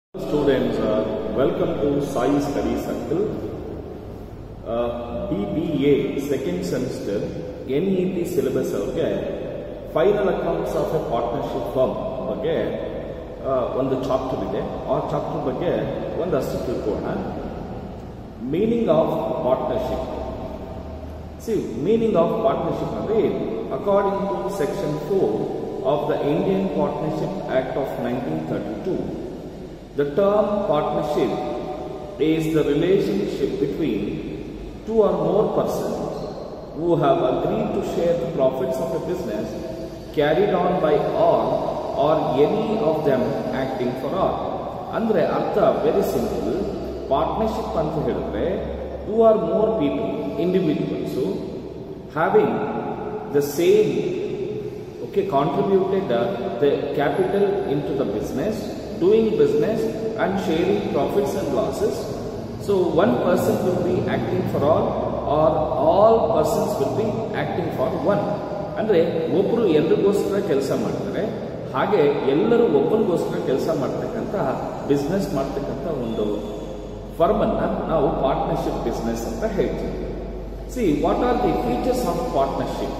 Students, uh, welcome to Sai Study Circle. Uh, BBA second semester NEP syllabus ಅವ್ರಿಗೆ final accounts of a partnership firm ಬಗ್ಗೆ ಆ, ಒಂದು chapter ಇದೆ ಆ chapter ಬಗ್ಗೆ ಒಂದಷ್ಟು ತಿಳ್ಕೊಳ್ಳೋಣ meaning of partnership see meaning of partnership ಅಂದರೆ according to section four of the Indian partnership act of nineteen thirty two The term partnership is the relationship between two or more persons who have agreed to share the profits of a business carried on by all or any of them acting for all. ಅಂದರೆ ಅರ್ಥ very simple partnership ಅಂತ ಹೇಳಿದ್ರೆ two or more people individuals having the same okay contributed uh, the capital into the business doing business and sharing profits and losses so one person will be acting for all or all persons will be acting for one ಅಂದ್ರೆ ಒಬ್ಬರು ಎಲ್ರಿಗೋಸ್ಕರ ಕೆಲಸ ಮಾಡ್ತಾರೆ ಹಾಗೆ ಎಲ್ಲರೂ ಒಬ್ಬರಿಗೋಸ್ಕರ ಕೆಲಸ ಮಾಡ್ತಕ್ಕಂಥ business ಮಾಡ್ತಕ್ಕಂಥ ಒಂದು ಫರ್ಮ್ ಅನ್ನ ನಾವು ಪಾರ್ಟ್ನರ್ಶಿಪ್ ಬಿಸ್ನೆಸ್ ಅಂತ ಹೇಳ್ತೀವಿ see what are the features of partnership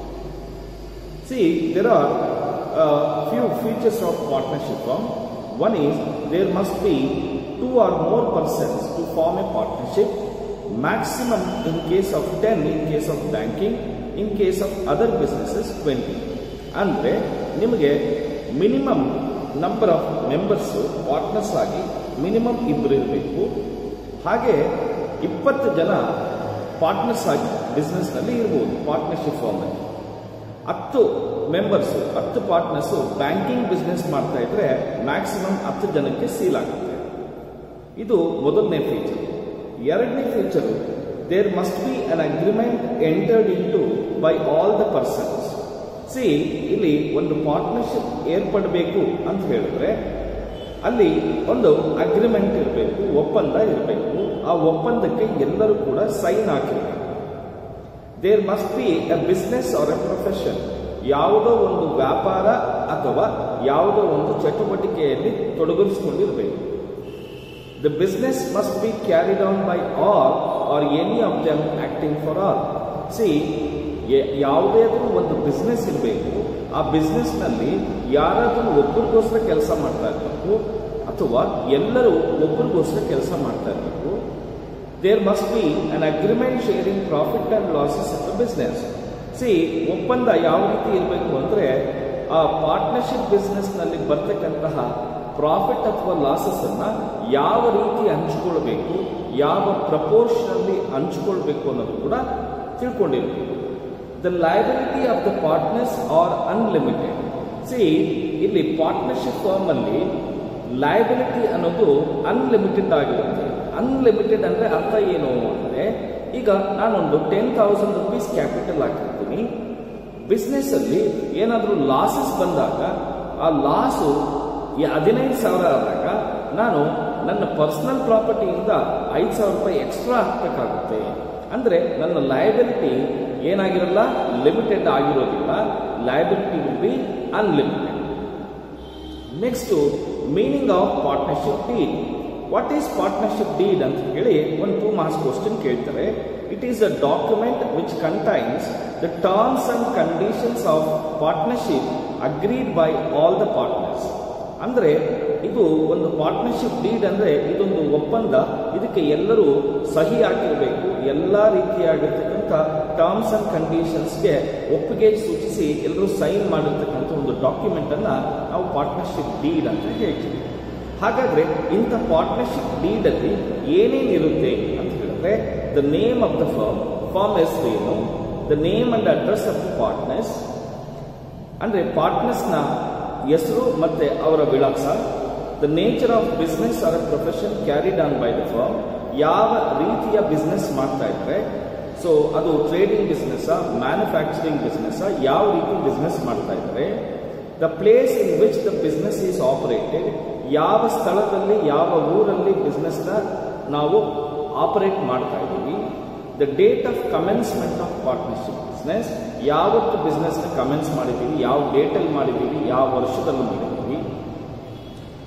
See, there are uh, few features of partnership firm. One is there must be two or more persons to form a partnership. Maximum in case of 10, in case of banking, in case of other businesses 20. ಅಂದರೆ ನಿಮಗೆ minimum number of members partners ಆಗಿ minimum ಇಬ್ಬರು ಇರಬೇಕು ಹಾಗೆ ಇಪ್ಪತ್ತು ಜನ partners ಆಗಿ ಬಿಸ್ನೆಸ್ನಲ್ಲಿ ಇರ್ಬೋದು ಪಾರ್ಟ್ನರ್ಶಿಪ್ ಫಾರ್ಮಲ್ಲಿ ಹತ್ತು ಮೆಂಬರ್ಸು ಹತ್ತು ಪಾರ್ಟ್ನರ್ಸು ಬ್ಯಾಂಕಿಂಗ್ ಬಿಸ್ನೆಸ್ ಮಾಡ್ತಾ ಇದ್ರೆ ಮ್ಯಾಕ್ಸಿಮಮ್ ಹತ್ತು ಜನಕ್ಕೆ ಸೀಲ್ ಆಗುತ್ತೆ ಇದು ಮೊದಲನೇ ಫೀಚರ್ ಎರಡನೇ feature there must be an agreement entered into by all the persons see ಇಲ್ಲಿ ಒಂದು ಪಾರ್ಟ್ನರ್ಶಿಪ್ ಏರ್ಪಡಬೇಕು ಅಂತ ಹೇಳಿದ್ರೆ ಅಲ್ಲಿ ಒಂದು ಅಗ್ರಿಮೆಂಟ್ ಇರಬೇಕು ಒಪ್ಪಂದ ಇರಬೇಕು ಆ ಒಪ್ಪಂದಕ್ಕೆ ಎಲ್ಲರೂ ಕೂಡ ಸೈನ್ ಹಾಕಿರಬೇಕು there must be a business or a profession ಯಾವುದೋ ಒಂದು ವ್ಯಾಪಾರ ಅಥವಾ ಯಾವುದೋ ಒಂದು ಚಟುವಟಿಕೆಯಲ್ಲಿ ತೊಡಗಿಸಿಕೊಂಡಿರಬೇಕು the business must be carried on by all or any of them acting for all see ಯಾವುದಾದ್ರೂ ಒಂದು ಬಿಸ್ನೆಸ್ ಇರಬೇಕು ಆ ಬಿಸ್ನೆಸ್ನಲ್ಲಿ ಯಾರಾದರೂ ಒಬ್ಬರಿಗೋಸ್ಕರ ಕೆಲಸ ಮಾಡ್ತಾ ಇರಬೇಕು ಅಥವಾ ಎಲ್ಲರೂ ಒಬ್ಬರಿಗೋಸ್ಕರ ಕೆಲಸ ಮಾಡ್ತಾ ಇರಬೇಕು there must be an agreement sharing profit and losses in the business see ಒಪ್ಪಂದ ಯಾವ ರೀತಿ ಇರಬೇಕು ಅಂದರೆ ಆ ಪಾರ್ಟ್ನರ್ಶಿಪ್ ಬಿಸ್ನೆಸ್ನಲ್ಲಿ ಬರ್ತಕ್ಕಂತಹ ಪ್ರಾಫಿಟ್ ಅಥವಾ ಲಾಸಸ್ ಅನ್ನ ಯಾವ ರೀತಿ ಹಂಚಿಕೊಳ್ಬೇಕು ಯಾವ ಪ್ರಪೋರ್ಷನಲ್ಲಿ ಹಂಚಿಕೊಳ್ಬೇಕು ಅನ್ನೋದು ಕೂಡ ತಿಳ್ಕೊಂಡಿರ್ಬೇಕು the liability of the partners are unlimited see ಇಲ್ಲಿ ಪಾರ್ಟ್ನರ್ಶಿಪ್ ಫರ್ಮ್ ಅಲ್ಲಿ ಲಯಬಿಲಿಟಿ ಅನ್ನೋದು ಅನ್ಲಿಮಿಟೆಡ್ ಆಗಿರುತ್ತೆ ಅನ್ಲಿಮಿಟೆಡ್ ಅಂದರೆ ಅರ್ಥ ಏನು ಅಂದರೆ ಈಗ ನಾನೊಂದು ಟೆನ್ ತೌಸಂಡ್ ರುಪೀಸ್ ಕ್ಯಾಪಿಟಲ್ ಹಾಕಿರ್ತೀನಿ ಬಿಸ್ನೆಸ್ ಅಲ್ಲಿ ಏನಾದರೂ ಲಾಸಸ್ ಬಂದಾಗ ಆ ಲಾಸು ಹದಿನೈದು ಸಾವಿರ ಆದಾಗ ನಾನು ನನ್ನ ಪರ್ಸನಲ್ ಪ್ರಾಪರ್ಟಿಯಿಂದ ಐದು ಸಾವಿರ ರೂಪಾಯಿ ಎಕ್ಸ್ಟ್ರಾ ಹಾಕಬೇಕಾಗುತ್ತೆ ಅಂದರೆ ನನ್ನ ಲಯಬಿಲಿಟಿ ಏನಾಗಿರಲ್ಲ ಲಿಮಿಟೆಡ್ ಆಗಿರೋದಿಲ್ಲ liability will be unlimited next meaning of partnership deed what is partnership deed ಅಂತ ಹೇಳಿ ಒಂದು ಟೂ ಮಾರ್ಕ್ಸ್ ಕ್ವಶನ್ ಕೇಳ್ತಾರೆ it is a document which contains the terms and conditions of partnership agreed by all the partners ಅಂದರೆ ಇದು ಒಂದು partnership deed ಅಂದರೆ ಇದೊಂದು ಒಪ್ಪಂದ ಇದಕ್ಕೆ ಎಲ್ಲರೂ ಸಹಿ ಹಾಕಿರಬೇಕು ಎಲ್ಲ ರೀತಿಯಾಗಿರ್ತಕ್ಕಂಥ ಟರ್ಮ್ಸ್ ಅಂಡ್ ಕಂಡೀಷನ್ಸ್ಗೆ ಒಪ್ಪಿಗೆ ಸೂಚಿಸಿ ಎಲ್ಲರೂ ಸೈನ್ ಮಾಡಿರ್ತಕ್ಕಂಥ ಒಂದು ಡಾಕ್ಯುಮೆಂಟನ್ನು ನಾವು ಪಾರ್ಟ್ನರ್ಶಿಪ್ ಡೀಡ್ ಅಂತ ಹೇಳ್ತೀವಿ ಹಾಗಾದರೆ ಇಂಥ ಪಾರ್ಟ್ನರ್ಶಿಪ್ ಡೀಡಲ್ಲಿ ಏನೇನಿರುತ್ತೆ ಅಂತ ಹೇಳಿದ್ರೆ the name of the firm firm ಹೆಸರು ಏನು the name and address of the partners ಅಂದರೆ ಪಾರ್ಟ್ನರ್ಸ್ನ ಹೆಸರು ಮತ್ತೆ ಅವರ ವಿಳಾಸ the nature of business or profession carried on by the firm ಯಾವ ರೀತಿಯ ಬಿಸ್ನೆಸ್ ಮಾಡ್ತಾ ಇದ್ದಾರೆ ಸೊ ಅದು ಟ್ರೇಡಿಂಗ್ ಬಿಸ್ನೆಸ್ ಮ್ಯಾನುಫ್ಯಾಕ್ಚರಿಂಗ್ ಬಿಸ್ನೆಸ್ ಯಾವ ರೀತಿ ಬಿಸ್ನೆಸ್ ಮಾಡ್ತಾ ಇದ್ದಾರೆ the place in which the business is operated ಯಾವ ಸ್ಥಳದಲ್ಲಿ ಯಾವ ಊರಲ್ಲಿ ಬಿಸ್ನೆಸ್ನ ನಾವು ಆಪರೇಟ್ ಮಾಡ್ತಾ ಇದ್ದೀವಿ the date of commencement of partnership business ಯಾವತ್ತು ಬಿಸ್ನೆಸ್ನ ಕಮೆನ್ಸ್ ಮಾಡಿದ್ದೀವಿ ಯಾವ ಡೇಟಲ್ಲಿ ಮಾಡಿದ್ದೀವಿ ಯಾವ ವರ್ಷದಲ್ಲಿ ಮಾಡಿದ್ದೀವಿ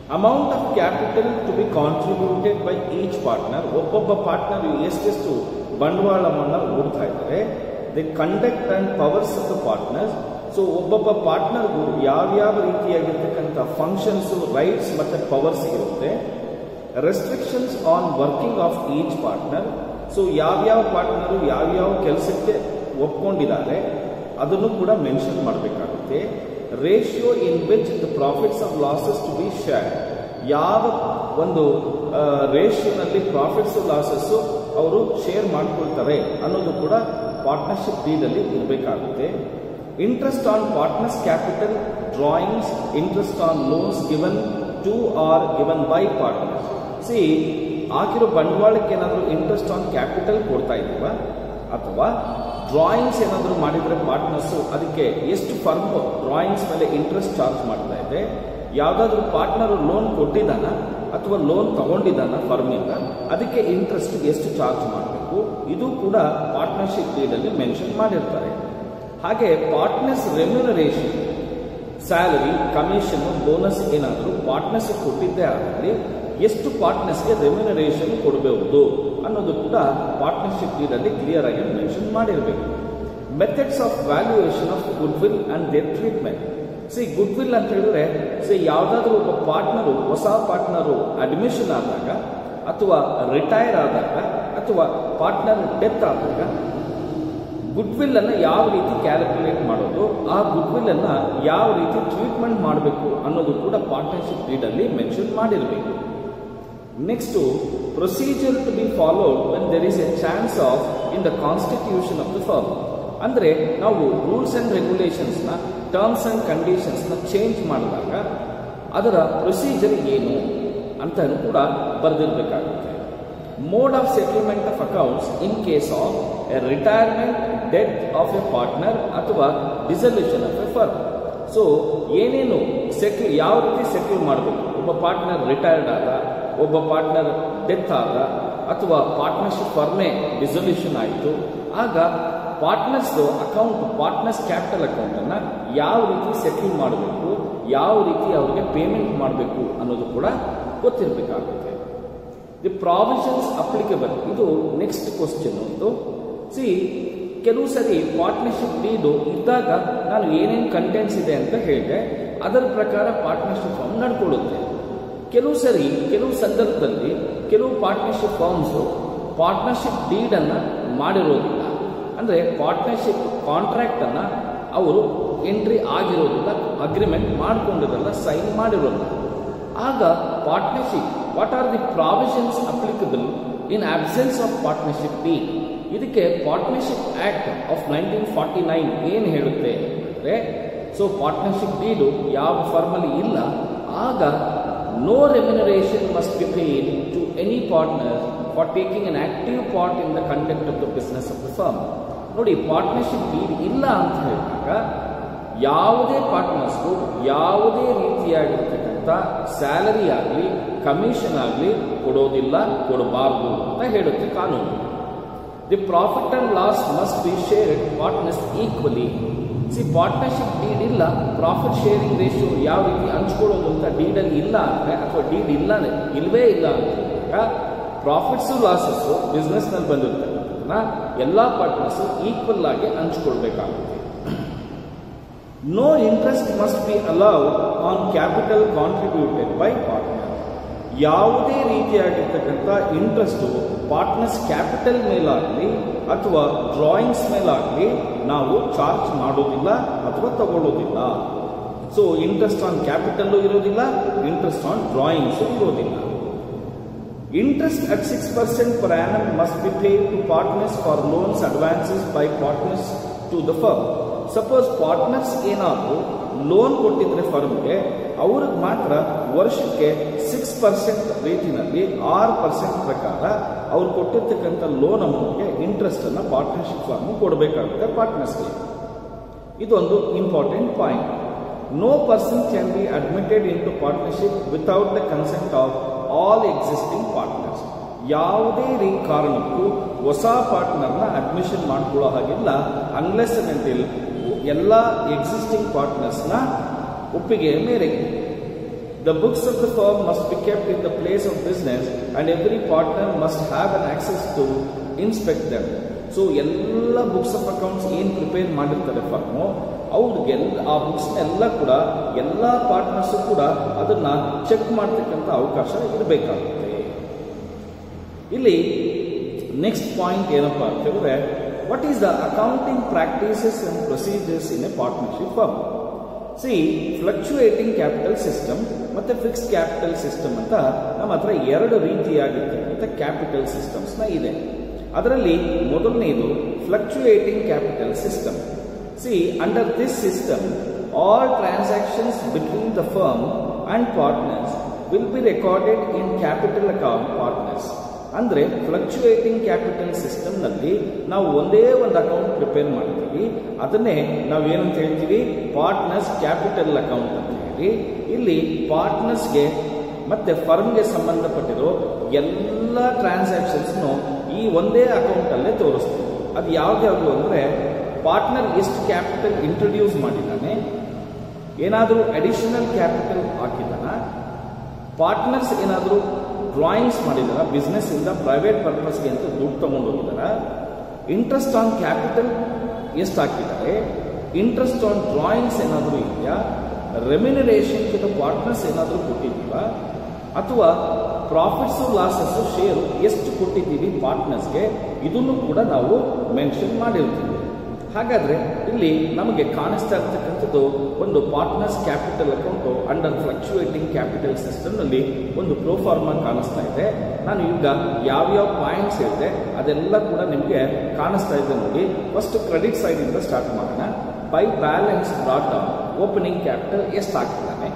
amount of capital to be contributed by each partner ಒಬ್ಬೊಬ್ಬ ಪಾರ್ಟ್ನರ್ ಎಷ್ಟೆಷ್ಟು ಬಂಡವಾಳವನ್ನು ಹೂಡ್ತಾ ಇದ್ದಾರೆ the conduct and powers of the partners so ಒಬ್ಬೊಬ್ಬ ಪಾರ್ಟ್ನರ್ಗೂ ಯಾವ್ಯಾವ ರೀತಿಯಾಗಿರ್ತಕ್ಕಂಥ ಫಂಕ್ಷನ್ಸ್ ರೈಟ್ಸ್ ಮತ್ತೆ ಪವರ್ಸ್ ಇರುತ್ತೆ restrictions on working of each partner so ಯಾವ್ಯಾವ ಪಾರ್ಟ್ನರು ಯಾವ್ಯಾವ ಕೆಲಸಕ್ಕೆ ಒಪ್ಕೊಂಡಿದ್ದಾರೆ ಅದನ್ನು ಕೂಡ ಮೆನ್ಷನ್ ಮಾಡಬೇಕಾಗುತ್ತೆ ratio in which the profits of losses to be share ಯಾವ ಒಂದು ರೇಷಿಯೋನಲ್ಲಿ ಪ್ರಾಫಿಟ್ಸ್ ಲಾಸಸ್ ಅವರು ಶೇರ್ ಮಾಡ್ಕೊಳ್ತಾರೆ ಅನ್ನೋದು ಕೂಡ ಪಾರ್ಟ್ನರ್ಶಿಪ್ ಡೀಡಲ್ಲಿ ಇರಬೇಕಾಗುತ್ತೆ interest on partners capital drawings interest on loans given to or given by partners see ಹಾಕಿರೋ ಬಂಡವಾಳಕ್ಕೆ ಏನಾದರೂ ಇಂಟ್ರೆಸ್ಟ್ ಆನ್ ಕ್ಯಾಪಿಟಲ್ ಕೊಡ್ತಾ ಇದ್ದೀವ ಅಥವಾ ಡ್ರಾಯಿಂಗ್ಸ್ ಏನಾದರೂ ಮಾಡಿದರೆ ಪಾರ್ಟ್ನರ್ಸು ಅದಕ್ಕೆ ಎಷ್ಟು ಫರ್ಮ್ ಡ್ರಾಯಿಂಗ್ಸ್ ಮೇಲೆ ಇಂಟ್ರೆಸ್ಟ್ ಚಾರ್ಜ್ ಮಾಡ್ತಾ ಇದೆ ಯಾವುದಾದ್ರೂ ಪಾರ್ಟ್ನರ್ ಲೋನ್ ಕೊಟ್ಟಿದ್ದಾನ ಅಥವಾ ಲೋನ್ ತಗೊಂಡಿದ್ದಾನ ಫರ್ಮಿಂದ ಅದಕ್ಕೆ ಇಂಟ್ರೆಸ್ಟ್ ಎಷ್ಟು ಚಾರ್ಜ್ ಮಾಡಬೇಕು ಇದು ಕೂಡ ಪಾರ್ಟ್ನರ್ಶಿಪ್ ಡೀಡಲ್ಲಿ ಮೆನ್ಷನ್ ಮಾಡಿರ್ತಾರೆ ಹಾಗೆ partners remuneration salary commission bonus ಏನಾದರೂ ಪಾರ್ಟ್ನರ್ಶಿಪ್ ಕೊಟ್ಟಿದ್ದೇ ಆಗಲಿ ಎಷ್ಟು ಪಾರ್ಟ್ನರ್ಸ್ಗೆ ರೆಮ್ಯುನರೇಷನ್ ಕೊಡಬಹುದು ಅನ್ನೋದು ಕೂಡ ಪಾರ್ಟ್ನರ್ಶಿಪ್ ಡೀಡಲ್ಲಿ ಕ್ಲಿಯರ್ ಆಗಿ ಮೆನ್ಷನ್ ಮಾಡಿರಬೇಕು methods of valuation of goodwill and their treatment see goodwill ಅಂತ ಹೇಳಿದ್ರೆ ಸಿ ಯಾವುದಾದ್ರೂ ಒಬ್ಬ ಪಾರ್ಟ್ನರು ಹೊಸ ಪಾರ್ಟ್ನರು ಅಡ್ಮಿಷನ್ ಆದಾಗ ಅಥವಾ ರಿಟೈರ್ ಆದಾಗ ಅಥವಾ ಪಾರ್ಟ್ನರ್ ಡೆತ್ ಆದಾಗ ಗುಡ್ ವಿಲ್ ಅನ್ನು ಯಾವ ರೀತಿ ಕ್ಯಾಲ್ಕುಲೇಟ್ ಮಾಡೋದು ಆ ಗುಡ್ ವಿಲ್ ಅನ್ನ ಯಾವ ರೀತಿ ಟ್ರೀಟ್ಮೆಂಟ್ ಮಾಡಬೇಕು ಅನ್ನೋದು ಕೂಡ ಪಾರ್ಟ್ನರ್ಶಿಪ್ ಡೀಡಲ್ಲಿ ಮೆನ್ಷನ್ ಮಾಡಿರಬೇಕು next procedure to be followed when there is a chance of in the constitution of the firm ಅಂದರೆ ನಾವು ರೂಲ್ಸ್ ಆ್ಯಂಡ್ ರೆಗ್ಯುಲೇಷನ್ಸ್ನ ಟರ್ಮ್ಸ್ ಆ್ಯಂಡ್ ಕಂಡೀಷನ್ಸ್ನ ಚೇಂಜ್ ಮಾಡಿದಾಗ ಅದರ ಪ್ರೊಸೀಜರ್ ಏನು ಅಂತ ಕೂಡ ಬರೆದಿರಬೇಕಾಗುತ್ತೆ mode of settlement of accounts in case of a retirement death of a partner ಅಥವಾ dissolution of a firm so ಏನೇನು ಸೆಟ್ಲ್ ಯಾವ ರೀತಿ ಸೆಟ್ಲ್ ಮಾಡಬೇಕು ಒಬ್ಬ ಪಾರ್ಟ್ನರ್ ರಿಟೈರ್ಡ್ ಆದ ಒಬ್ಬ ಪಾರ್ಟ್ನರ್ ಡೆತ್ ಆದ ಅಥವಾ ಪಾರ್ಟ್ನರ್ಶಿಪ್ ಫರ್ಮೇ ಡಿಸಲ್ಯೂಷನ್ ಆಯಿತು ಆಗ ಪಾರ್ಟ್ನರ್ಸ್ ಅಕೌಂಟ್ ಪಾರ್ಟ್ನರ್ಸ್ ಕ್ಯಾಪಿಟಲ್ ಅಕೌಂಟನ್ನು ಯಾವ ರೀತಿ ಸೆಟ್ಲ್ ಮಾಡಬೇಕು ಯಾವ ರೀತಿ ಅವರಿಗೆ ಪೇಮೆಂಟ್ ಮಾಡಬೇಕು ಅನ್ನೋದು ಕೂಡ ಗೊತ್ತಿರಬೇಕಾಗುತ್ತೆ ದಿ ಪ್ರಾವಿಷನ್ಸ್ ಅಪ್ಲಿಕಬಲ್ ಇದು ನೆಕ್ಸ್ಟ್ ಕ್ವಶನ್ ಒಂದು ಸಿ ಕೆಲವು ಸರಿ ಪಾರ್ಟ್ನರ್ಶಿಪ್ ಡೀಡು ಇದ್ದಾಗ ನಾನು ಏನೇನು ಕಂಟೆಂಟ್ಸ್ ಇದೆ ಅಂತ ಹೇಳಿದೆ ಅದರ ಪ್ರಕಾರ ಪಾರ್ಟ್ನರ್ಶಿಪ್ ಫಾರ್ಮ್ ನಡ್ಕೊಳ್ಳುತ್ತೆ ಕೆಲವು ಸರಿ ಕೆಲವು ಸಂದರ್ಭದಲ್ಲಿ ಕೆಲವು ಪಾರ್ಟ್ನರ್ಶಿಪ್ ಫಾರ್ಮ್ಸು ಪಾರ್ಟ್ನರ್ಶಿಪ್ ಡೀಡನ್ನು ಮಾಡಿರೋದಿಲ್ಲ ಅಂದರೆ ಪಾರ್ಟ್ನರ್ಶಿಪ್ ಕಾಂಟ್ರಾಕ್ಟನ್ನು ಅವರು ಎಂಟ್ರಿ ಆಗಿರೋದಿಲ್ಲ ಅಗ್ರಿಮೆಂಟ್ ಮಾಡ್ಕೊಂಡಿರಲ್ಲ ಸೈನ್ ಮಾಡಿರೋಲ್ಲ ಆಗ partnership what are the provisions applicable in absence of partnership deed ಇದಕ್ಕೆ partnership act of nineteen forty nine ಏನು ಹೇಳುತ್ತೆ ಅಂದರೆ ಸೊ ಪಾರ್ಟ್ನರ್ಶಿಪ್ ಡೀಡು ಯಾವ ಫರ್ಮಲ್ಲಿ ಇಲ್ಲ ಆಗ no remuneration must be paid to any partner for taking an active part in the conduct of the business of the firm ನೋಡಿ partnership deed ಇಲ್ಲ ಅಂತ ಹೇಳಿದಾಗ ಯಾವುದೇ ಪಾರ್ಟ್ನರ್ಸ್ಗೂ ಯಾವುದೇ ರೀತಿಯಾಗಿರ್ತಕ್ಕಂಥ ಸ್ಯಾಲರಿ ಆಗಲಿ ಕಮಿಷನ್ ಆಗಲಿ ಕೊಡೋದಿಲ್ಲ ಕೊಡಬಾರ್ದು ಅಂತ ಹೇಳುತ್ತೆ ಕಾನೂನು the profit and loss must be shared partners equally see partnership deed ಇಲ್ಲ ಪ್ರಾಫಿಟ್ ಶೇರಿಂಗ್ ರೇಷಿಯೋ ಯಾವ ರೀತಿ ಹಂಚ್ಕೊಳ್ಳೋದು ಅಂತ ಡೀಡಲ್ಲಿ ಇಲ್ಲ ಅಂದರೆ ಅಥವಾ ಡೀಡ್ ಇಲ್ಲ ಇಲ್ವೇ ಇಲ್ಲ ಅಂತ ಪ್ರಾಫಿಟ್ಸು ಲಾಸಸ್ಸು ಬಿಸ್ನೆಸ್ನಲ್ಲಿ ಬಂದಿರ್ತಕ್ಕಂಥದ್ದನ್ನ ಎಲ್ಲ ಪಾರ್ಟ್ನರ್ಸು ಈಕ್ವಲ್ ಆಗಿ ಹಂಚ್ಕೊಳ್ಬೇಕಾಗುತ್ತೆ no interest must be allowed on capital contributed by partner ಯಾವುದೇ ರೀತಿಯಾಗಿರ್ತಕ್ಕಂಥ ಇಂಟ್ರೆಸ್ಟು ಪಾರ್ಟ್ನರ್ಸ್ ಕ್ಯಾಪಿಟಲ್ ಮೇಲಾಗಲಿ ಅಥವಾ ಡ್ರಾಯಿಂಗ್ಸ್ ಮೇಲಾಗಲಿ ನಾವು ಚಾರ್ಜ್ ಮಾಡೋದಿಲ್ಲ ಅಥವಾ ತಗೊಳ್ಳೋದಿಲ್ಲ ಸೊ ಇಂಟ್ರೆಸ್ಟ್ ಆನ್ ಕ್ಯಾಪಿಟಲ್ಲು ಇರೋದಿಲ್ಲ ಇಂಟ್ರೆಸ್ಟ್ ಆನ್ ಡ್ರಾಯಿಂಗ್ಸು ಇರೋದಿಲ್ಲ interest at six percent per annum must be paid to partners for loans advances by partners to the firm suppose partners ಏನಾದರೂ loan ಕೊಟ್ಟಿದ್ರೆ ಫರ್ಮ್ಗೆ ಅವ್ರಿಗೆ ಮಾತ್ರ ವರ್ಷಕ್ಕೆ ಸಿಕ್ಸ್ ಪರ್ಸೆಂಟ್ ರೇಟಿನಲ್ಲಿ ಆರು percent ಪ್ರಕಾರ ಅವ್ರು ಕೊಟ್ಟಿರ್ತಕ್ಕಂಥ ಲೋನ್ ಅಮೌಂಟ್ಗೆ ಇಂಟ್ರೆಸ್ಟನ್ನು ಪಾರ್ಟ್ನರ್ಶಿಪ್ ಫಾರ್ಮ್ ಕೊಡಬೇಕಾಗುತ್ತೆ ಪಾರ್ಟ್ನರ್ಸ್ಗೆ ಇದೊಂದು important point no person can be admitted into partnership without the consent of all existing partners ಯಾವುದೇ ರೀ ಕಾರಣಕ್ಕೂ ಹೊಸ ಪಾರ್ಟ್ನರ್ನ ಅಡ್ಮಿಷನ್ ಮಾಡ್ಕೊಳ್ಳೋ ಹಾಗಿಲ್ಲ ಅನ್ಲೆಸ್ ಅಂಟಿಲ್ ಎಲ್ಲ ಎಕ್ಸಿಸ್ಟಿಂಗ್ ಪಾರ್ಟ್ನರ್ಸ್ನ ಒಪ್ಪಿಗೆಯ ಮೇರೆಗೆ The books of the firm must be kept in the place of business and every partner must have an access to inspect them. So ಎಲ್ಲ ಬುಕ್ಸ್ ಆಫ್ ಅಕೌಂಟ್ಸ್ ಏನು prepare ಮಾಡಿರ್ತಾರೆ firm ಅವ್ರಿಗೆಲ್ಲ ಆ ಬುಕ್ಸ್ನೆಲ್ಲ ಕೂಡ ಎಲ್ಲ ಪಾರ್ಟ್ನರ್ಸು ಕೂಡ ಅದನ್ನ ಚೆಕ್ ಮಾಡ್ತಕ್ಕಂಥ ಅವಕಾಶ ಇರಬೇಕಾಗುತ್ತೆ ಇಲ್ಲಿ ನೆಕ್ಸ್ಟ್ ಪಾಯಿಂಟ್ ಏನಪ್ಪಾ ಅಂತ ಹೇಳಿದ್ರೆ what is the accounting practices and procedures in a partnership firm see fluctuating capital system ಮತ್ತೆ ಫಿಕ್ಸ್ಡ್ ಕ್ಯಾಪಿಟಲ್ ಸಿಸ್ಟಮ್ ಅಂತ ನಮ್ಮ ಹತ್ರ ಎರಡು ರೀತಿಯಾಗಿರ್ತಕ್ಕಂಥ ಕ್ಯಾಪಿಟಲ್ ಸಿಸ್ಟಮ್ಸ್ನ ಇದೆ ಅದರಲ್ಲಿ ಮೊದಲನೇದು fluctuating capital system see under this system all transactions between the firm and partners will be recorded in capital account partners ಅಂದ್ರೆ ಫ್ಲಕ್ಚುಯೇಟಿಂಗ್ ಕ್ಯಾಪಿಟಲ್ ಸಿಸ್ಟಮ್ನಲ್ಲಿ ನಾವು ಒಂದೇ ಒಂದು ಅಕೌಂಟ್ ಪ್ರಿಪೇರ್ ಮಾಡ್ತೀವಿ ಅದನ್ನೇ ನಾವು ಏನಂತ ಹೇಳ್ತೀವಿ ಪಾರ್ಟ್ನರ್ಸ್ ಕ್ಯಾಪಿಟಲ್ ಅಕೌಂಟ್ ಅಂತ ಹೇಳಿ ಇಲ್ಲಿ ಪಾರ್ಟ್ನರ್ಸ್ಗೆ ಮತ್ತೆ ಫರ್ಮ್ಗೆ ಸಂಬಂಧಪಟ್ಟಿರೋ ಎಲ್ಲ ಟ್ರಾನ್ಸಾಕ್ಷನ್ಸ್ನು ಈ ಒಂದೇ ಅಕೌಂಟಲ್ಲೇ ತೋರಿಸ್ತೀವಿ ಅದು ಯಾವ್ದ್ಯಾವುದು ಅಂದರೆ ಪಾರ್ಟ್ನರ್ ಎಷ್ಟು ಕ್ಯಾಪಿಟಲ್ ಇಂಟ್ರೊಡ್ಯೂಸ್ ಮಾಡಿದ್ದಾನೆ ಏನಾದರೂ ಅಡಿಷನಲ್ ಕ್ಯಾಪಿಟಲ್ ಹಾಕಿದ್ದಾನ ಪಾರ್ಟ್ನರ್ಸ್ ಏನಾದರೂ ಡ್ರಾಯಿಂಗ್ಸ್ ಮಾಡಿದಾರ ಬಿಸ್ನೆಸ್ ಇಂದ ಪ್ರೈವೇಟ್ ಪರ್ಪಸ್ಗೆ ಅಂತ ದುಡ್ಡು ತಗೊಂಡು ಹೋಗಿದಾರ ಇಂಟ್ರೆಸ್ಟ್ ಆನ್ ಕ್ಯಾಪಿಟಲ್ ಎಷ್ಟು ಹಾಕಿದ್ದಾರೆ ಇಂಟ್ರೆಸ್ಟ್ ಆನ್ ಡ್ರಾಯಿಂಗ್ಸ್ ಏನಾದರೂ ಇದೆಯಾ ರೆಮ್ಯುನರೇಷನ್ ಟು ದ ಪಾರ್ಟ್ನರ್ಸ್ ಏನಾದರೂ ಕೊಟ್ಟಿದ್ದೀವಾ ಅಥವಾ ಪ್ರಾಫಿಟ್ಸು ಲಾಸಸ್ಸು ಶೇರು ಎಷ್ಟು ಕೊಟ್ಟಿದ್ದೀವಿ ಪಾರ್ಟ್ನರ್ಸ್ಗೆ ಇದನ್ನು ಕೂಡ ನಾವು ಮೆನ್ಷನ್ ಮಾಡಿರ್ತೀವಿ ಹಾಗಾದ್ರೆ ಇಲ್ಲಿ ನಮಗೆ ಕಾಣಿಸ್ತಾ ಇರ್ತಕ್ಕಂಥದ್ದು ಒಂದು partners capital account under fluctuating capital ಸಿಸ್ಟಮ್ನಲ್ಲಿ ಒಂದು ಪ್ರೋಫಾರ್ಮಾ ಕಾಣಿಸ್ತಾ ಇದೆ ನಾನು ಈಗ ಯಾವ್ಯಾವ ಪಾಯಿಂಟ್ಸ್ ಹೇಳಿದೆ ಅದೆಲ್ಲ ಕೂಡ ನಿಮಗೆ ಕಾಣಿಸ್ತಾ ಇದೆ ನೋಡಿ ಫಸ್ಟ್ ಕ್ರೆಡಿಟ್ ಸೈಡಿಂದ ಸ್ಟಾರ್ಟ್ ಮಾಡೋಣ by balance brought down opening capital ಎಷ್ಟು ಹಾಕಿದ್ದಾನೆ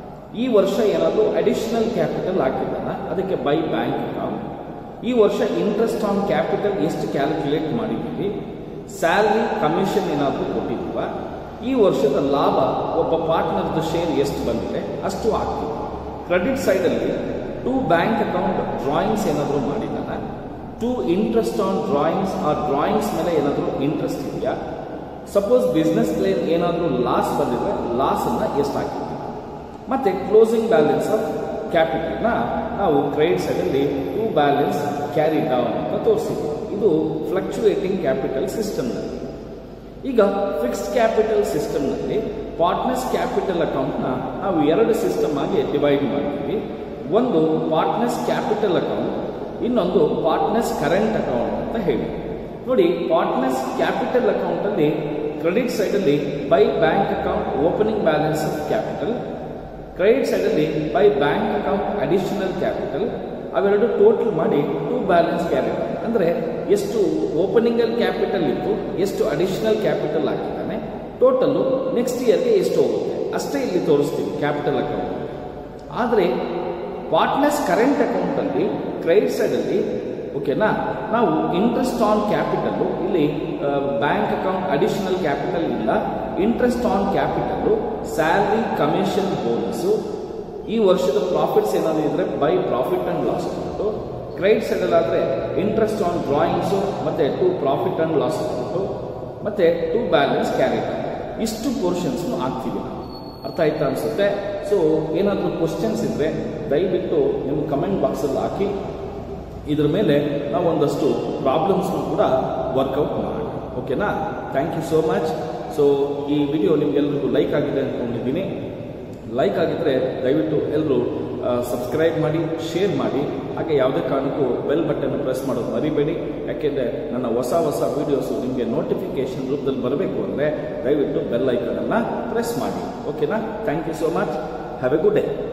ಈ ವರ್ಷ ಏನಾದರೂ ಅಡಿಷನಲ್ ಕ್ಯಾಪಿಟಲ್ ಹಾಕಿದ್ದಾನ ಅದಕ್ಕೆ ಬೈ ಬ್ಯಾಂಕ್ ಅಕೌಂಟ್ ಈ ವರ್ಷ ಇಂಟ್ರೆಸ್ಟ್ ಆನ್ ಕ್ಯಾಪಿಟಲ್ ಎಷ್ಟು ಕ್ಯಾಲ್ಕುಲೇಟ್ ಮಾಡಿದ್ದೀವಿ ಸ್ಯಾಲ್ರಿ ಕಮಿಷನ್ ಏನಾದರೂ ಕೊಟ್ಟಿದ್ದೀವ ಈ ವರ್ಷದ ಲಾಭ ಒಬ್ಬ ಪಾರ್ಟ್ನರ್ದು ಶೇರ್ ಎಷ್ಟು ಬಂದಿದೆ ಅಷ್ಟು ಹಾಕ್ತೀವಿ ಕ್ರೆಡಿಟ್ ಸೈಡಲ್ಲಿ ಟು ಬ್ಯಾಂಕ್ ಅಕೌಂಟ್ ಡ್ರಾಯಿಂಗ್ಸ್ ಏನಾದರೂ ಮಾಡಿದ್ದಾನ ಟು ಇಂಟ್ರೆಸ್ಟ್ ಆನ್ ಡ್ರಾಯಿಂಗ್ಸ್ ಆ ಡ್ರಾಯಿಂಗ್ಸ್ ಮೇಲೆ ಏನಾದರೂ ಇಂಟ್ರೆಸ್ಟ್ ಇದೆಯಾ ಸಪೋಸ್ ಬಿಸ್ನೆಸ್ ಪ್ಲೇನ್ ಏನಾದರೂ ಲಾಸ್ ಬಂದಿದ್ರೆ ಲಾಸನ್ನು ಎಷ್ಟು ಹಾಕಿದ್ದೀವಿ ಮತ್ತೆ ಕ್ಲೋಸಿಂಗ್ ಬ್ಯಾಲೆನ್ಸ್ ಆಫ್ ಕ್ಯಾಪಿಟಲ್ನ ನಾವು ಕ್ರೆಡಿಟ್ ಸೈಡಲ್ಲಿ ಟು ಬ್ಯಾಲೆನ್ಸ್ ಕ್ಯಾರಿ ಡೌನ್ ಅಂತ ತೋರಿಸಿದ್ವಿ ಇದು ಫ್ಲಕ್ಚುಯೇಟಿಂಗ್ ಕ್ಯಾಪಿಟಲ್ ಸಿಸ್ಟಮ್ನಲ್ಲಿ ಈಗ ಫಿಕ್ಸ್ಡ್ ಕ್ಯಾಪಿಟಲ್ ಸಿಸ್ಟಮ್ನಲ್ಲಿ ಪಾರ್ಟ್ನರ್ಸ್ ಕ್ಯಾಪಿಟಲ್ ಅಕೌಂಟ್ನ ನಾವು ಎರಡು ಸಿಸ್ಟಮ್ ಆಗಿ ಡಿವೈಡ್ ಮಾಡ್ತೀವಿ ಒಂದು ಪಾರ್ಟ್ನರ್ಸ್ ಕ್ಯಾಪಿಟಲ್ ಅಕೌಂಟ್ ಇನ್ನೊಂದು ಪಾರ್ಟ್ನರ್ಸ್ ಕರೆಂಟ್ ಅಕೌಂಟ್ ಅಂತ ಹೇಳಿ ನೋಡಿ ಪಾರ್ಟ್ನರ್ಸ್ ಕ್ಯಾಪಿಟಲ್ ಅಕೌಂಟಲ್ಲಿ ಕ್ರೆಡಿಟ್ ಸೈಡಲ್ಲಿ by bank account opening balance of capital credit ಸೈಡಲ್ಲಿ by bank account additional capital ಅವೆರಡು ಟೋಟಲ್ ಮಾಡಿ ಟು ಬ್ಯಾಲೆನ್ಸ್ ಕ್ಯಾಪಿಟಲ್ ಅಂದರೆ ಎಷ್ಟು ಓಪನಿಂಗಲ್ ಕ್ಯಾಪಿಟಲ್ ಇತ್ತು ಎಷ್ಟು ಅಡಿಷನಲ್ ಕ್ಯಾಪಿಟಲ್ ಹಾಕಿದ್ದಾನೆ ಟೋಟಲ್ಲು ನೆಕ್ಸ್ಟ್ ಇಯರ್ಗೆ ಎಷ್ಟು ಹೋಗುತ್ತೆ ಅಷ್ಟೇ ಇಲ್ಲಿ ತೋರಿಸ್ತೀವಿ ಕ್ಯಾಪಿಟಲ್ ಅಕೌಂಟ್ ಆದರೆ ಪಾರ್ಟ್ನರ್ಸ್ ಕರೆಂಟ್ ಅಕೌಂಟಲ್ಲಿ ಕ್ರೆಡಿಟ್ ಸೈಡಲ್ಲಿ ಓಕೆನಾ ನಾವು ಇಂಟ್ರೆಸ್ಟ್ ಆನ್ ಕ್ಯಾಪಿಟಲ್ಲು ಇಲ್ಲಿ ಬ್ಯಾಂಕ್ ಅಕೌಂಟ್ ಅಡಿಷನಲ್ ಕ್ಯಾಪಿಟಲ್ ಇಲ್ಲ interest on capital salary commission bonus ಈ ವರ್ಷದ ಪ್ರಾಫಿಟ್ಸ್ ಏನಾದರೂ ಇದ್ರೆ by profit and loss account credit ಸೈಡಲ್ ಆದರೆ ಇಂಟ್ರೆಸ್ಟ್ ಆನ್ ಡ್ರಾಯಿಂಗ್ಸು ಮತ್ತು to profit and loss account ಮತ್ತು ಟು ಬ್ಯಾಲೆನ್ಸ್ ಕ್ಯಾರಿ ಇಷ್ಟು ಪೋರ್ಷನ್ಸ್ನು ಹಾಕ್ತೀವಿ ನಾವು ಅರ್ಥ ಆಯ್ತಾ ಅನಿಸುತ್ತೆ ಸೊ ಏನಾದರೂ ಕ್ವಶನ್ಸ್ ಇದ್ದರೆ ದಯವಿಟ್ಟು ನಿಮ್ಮ ಕಮೆಂಟ್ ಬಾಕ್ಸಲ್ಲಿ ಹಾಕಿ ಇದ್ರ ಮೇಲೆ ನಾವು ಒಂದಷ್ಟು ಪ್ರಾಬ್ಲಮ್ಸ್ನು ಕೂಡ ವರ್ಕೌಟ್ ಮಾಡಿ ಓಕೆನಾ thank you so much so ಈ ವಿಡಿಯೋ ನಿಮಗೆಲ್ಲರಿಗೂ ಲೈಕ್ ಆಗಿದೆ ಅಂದ್ಕೊಂಡಿದ್ದೀನಿ ಲೈಕ್ ಆಗಿದ್ದರೆ ದಯವಿಟ್ಟು ಎಲ್ಲರೂ ಸಬ್ಸ್ಕ್ರೈಬ್ ಮಾಡಿ ಶೇರ್ ಮಾಡಿ ಹಾಗೆ ಯಾವುದೇ ಕಾರಣಕ್ಕೂ ಬೆಲ್ ಬಟನ್ ಪ್ರೆಸ್ ಮಾಡೋದು ಮರಿಬೇಡಿ ಯಾಕೆಂದರೆ ನನ್ನ ಹೊಸ ಹೊಸ ವೀಡಿಯೋಸು ನಿಮಗೆ ನೋಟಿಫಿಕೇಶನ್ ರೂಪದಲ್ಲಿ ಬರಬೇಕು ಅಂದರೆ ದಯವಿಟ್ಟು ಬೆಲ್ ಐಕನನ್ನು ಪ್ರೆಸ್ ಮಾಡಿ ಓಕೆನಾ thank you so much have a good day